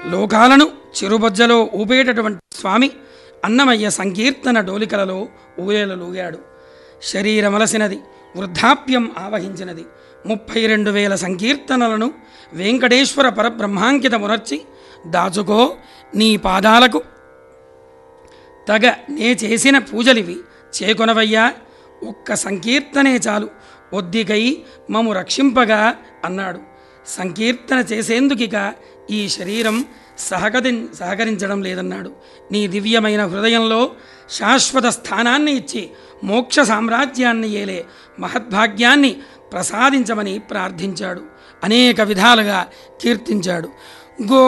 లోకాలను చిరుబొజ్జలో ఊపేటటువంటి స్వామి అన్నమయ్య సంకీర్తన డోలికలలో ఊయలలూగాడు శరీరమలసినది వృద్ధాప్యం ఆవహించినది ముప్పై రెండు వేల సంకీర్తనలను వెంకటేశ్వర పరబ్రహ్మాంకితమునర్చి దాచుకో నీ పాదాలకు తగ నే చేసిన పూజలివి చేకొనవయ్యా ఒక్క సంకీర్తనే చాలు ఒద్దికై మము రక్షింపగా అన్నాడు సంకీర్తన చేసేందుకిక ఈ శరీరం సహకరి సహకరించడం లేదన్నాడు నీ దివ్యమైన హృదయంలో శాశ్వత స్థానాన్ని ఇచ్చి మోక్ష సామ్రాజ్యాన్ని ఏలే మహద్భాగ్యాన్ని ప్రసాదించమని ప్రార్థించాడు అనేక విధాలుగా కీర్తించాడు గో